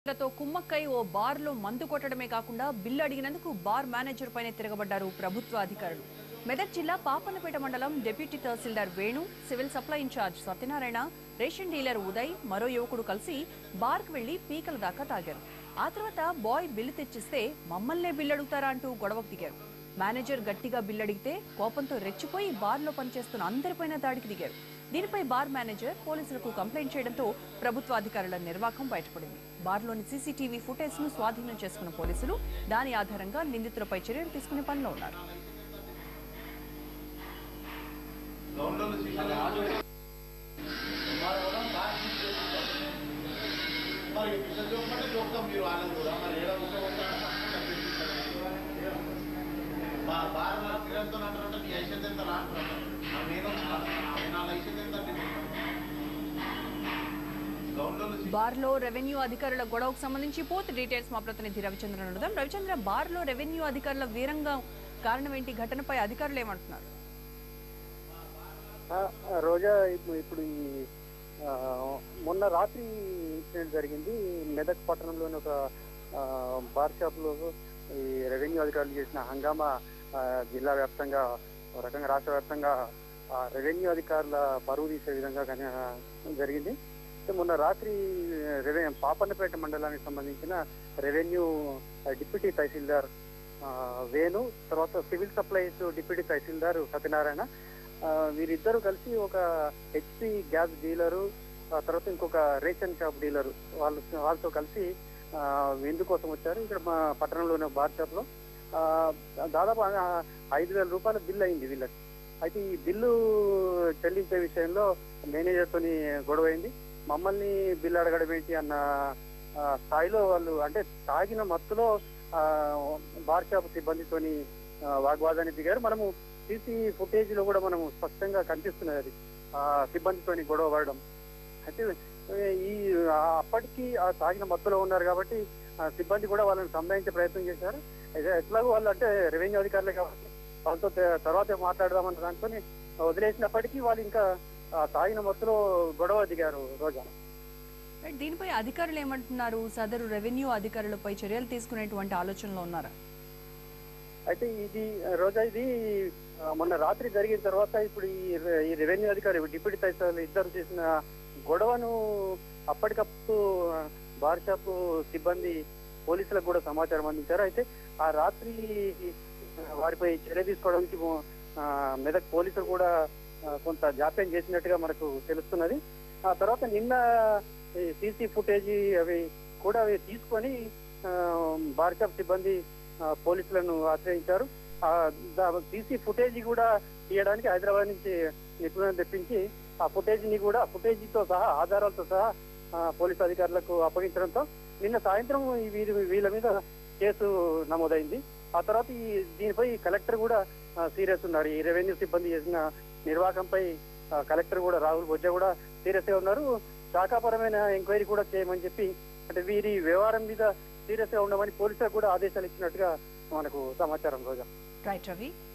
తో కుమ్మక్కై ఓ బార్లో మందు కొట్టడమే కాకుండా బిల్లు అడిగినందుకు బార్ మేనేజర్ పైనే తిరగబడ్డారు ప్రభుత్వ అధికారులు మెదక్ జిల్లా పాపన్నపేట మండలం deputy tahsildar Venu civil supply in charge Satyanarayana ration dealer Uday మరో యువకుడు కలిసి బార్కు వెళ్లి పీకల దాకా తాగారు ఆ తర్వాత బాయ్ బిల్లు తెచ్చిస్తే మమ్మల్నే బిల్లు అడుగుతారా అంటూ గొడవకు దిగారు మేనేజర్ గట్టిగా బిల్లు అడిగితే కోపంతో రెచ్చిపోయి బార్లో పనిచేస్తున్న అందరిపైన దాడికి దిగారు దీనిపై బార్ మేనేజర్ పోలీసులకు కంప్లైంట్ చేయడంతో ప్రభుత్వ అధికారుల నిర్వాకం బయటపడింది బార్లోని సీసీటీవీ ఫుటేజ్ ను స్వాధీనం చేసుకున్న పోలీసులు దాని ఆధారంగా నిందితులపై చర్యలు తీసుకునే పనిలో ఉన్నారు మరి పిల్లలు చూపమంటే చూపుతాం మీరు వాళ్ళని కూడా మరి ఏడ మా బాగా పిల్లలతో అంటారంటే నీ ఐశ్వర్యం ఎంత రా అంటారు మరి నేను వచ్చిన నా లైసెన్స్ ఎంత గౌండ్లో బార్లో రెవెన్యూ అధికారుల గొడవకు సంబంధించి పూర్తి డీటెయిల్స్ మా ప్రతినిధి రవిచంద్రన్ అడుగుదాం రవిచంద్ర బార్లో రెవెన్యూ అధికారుల వీరంగా కారణం ఏంటి ఘటనపై అధికారులు ఏమంటున్నారు ఆ, రోజా ఇప్పుడు ఇప్పుడు ఈ ఆ, మొన్న రాత్రి ఇన్సిడెంట్ జరిగింది మెదక్ పట్టణంలోని ఒక ఆ, బార్ షాప్ లో ఈ రెవెన్యూ అధికారులు చేసిన హంగామా ఆ, జిల్లా వ్యాప్తంగా ఒక రకంగా రాష్ట్ర వ్యాప్తంగా ఆ, రెవెన్యూ అధికారుల పరువు తీసే విధంగా కానీ, ఆ, జరిగింది అయితే మొన్న రాత్రి రెవె పాపన్నపేట మండలానికి సంబంధించిన రెవెన్యూ ఆ, డిప్యూటీ తహసీల్దార్ ఆ, వేణు తర్వాత civil supplies deputy tahsildar Satyanarayana ఆ, వీరిద్దరూ కలిసి ఒక హెచ్పి గ్యాస్ డీలరు ఆ తర్వాత ఇంకొక రేషన్ షాప్ డీలరు వాళ్ళు వాళ్ళతో కలిసి ఆ, విందు కోసం వచ్చారు ఇక్కడ మా పట్టణంలోని ఒక బార్ షాప్ లో ఆ, దాదాపు ఆ, ఐదు వేల రూపాయల బిల్ అయింది వీళ్ళకి అయితే ఈ బిల్లు చెల్లించే విషయంలో మేనేజర్ తోని గొడవ అయింది మమ్మల్ని బిల్లు అడగడం ఏంటి అన్న ఆ, స్థాయిలో వాళ్ళు అంటే తాగిన మత్తులో ఆ, బార్ షాప్ సిబ్బందితోని ఆ, వాగ్వాదానికి దిగారు మనము సీసీ ఫుటేజ్ లో కూడా మనము స్పష్టంగా కనిపిస్తున్నది అది ఆ సిబ్బందితోని గొడవ పడడం అయితే ఏ, ఈ ఆ, అప్పటికి ఆ తాగిన మత్తులో ఉన్నారు కాబట్టి ఆ సిబ్బంది కూడా వాళ్ళని సంధానించే ప్రయత్నం చేశారు అయితే ఎట్లాగో వాళ్ళు అంటే రెవెన్యూ అధికారులే కాబట్టి వాళ్ళతో తే- తర్వాత మాట్లాడదామన్న దాంతో వదిలేసినప్పటికీ వాళ్ళు ఇంకా ఆ తాగిన మత్తులో గొడవ దిగారు రోజా రైట్, దీనిపై అధికారులు ఏమంటున్నారు సదరు రెవెన్యూ అధికారులపై చర్యలు తీసుకునేటువంటి ఆలోచనలో ఉన్నారా అయితే ఇది రోజా ఇది ఆ, మొన్న రాత్రి జరిగిన తర్వాత ఇప్పుడు ఈ రె- ఈ రెవెన్యూ అధికారి డిప్యూటీ తహసీల్దార్ ఇద్దరు చేసిన గొడవను అప్పటికప్పుడు ఆ, బార్ షాప్ సిబ్బంది పోలీసులకు కూడా సమాచారం అందించారు అయితే ఆ రాత్రి ఆ, వారిపై చర్య తీసుకోవడానికి మొ- ఆ, మెదక్ పోలీసులు కూడా ఆ, కొంత జాప్యం చేసినట్టుగా మనకు తెలుస్తున్నది ఆ తర్వాత నిన్న సీసీ ఫుటేజ్ అవి కూడా అవి తీసుకొని ఆ, బార్ షాప్ సిబ్బంది ఆ, పోలీసులను ఆశ్రయించారు ఆ సీసీ ఫుటేజ్ కూడా తీయడానికి హైదరాబాద్ నుంచి నిపుణులను తెప్పించి ఆ ఫుటేజ్ ని కూడా ఫుటేజ్ తో సహా ఆధారాలతో సహా ఆ, పోలీసు అధికారులకు అప్పగించడంతో నిన్న సాయంత్రం ఈ వీరి వీళ్ళ మీద కేసు నమోదైంది ఆ తర్వాత ఈ దీనిపై కలెక్టర్ కూడా సీరియస్ ఉన్నారు ఈ రెవెన్యూ సిబ్బంది చేసిన నిర్వాహకంపై ఆ, కలెక్టర్ కూడా రాహుల్ బొజ్జా కూడా సీరియస్ గా ఉన్నారు శాఖాపరమైన ఎంక్వైరీ కూడా చేయమని చెప్పి అంటే వీరి వ్యవహారం మీద సీరియస్ గా ఉండమని పోలీసులకు కూడా ఆదేశాలు ఇచ్చినట్టుగా మనకు సమాచారం రోజా రైట్ రవి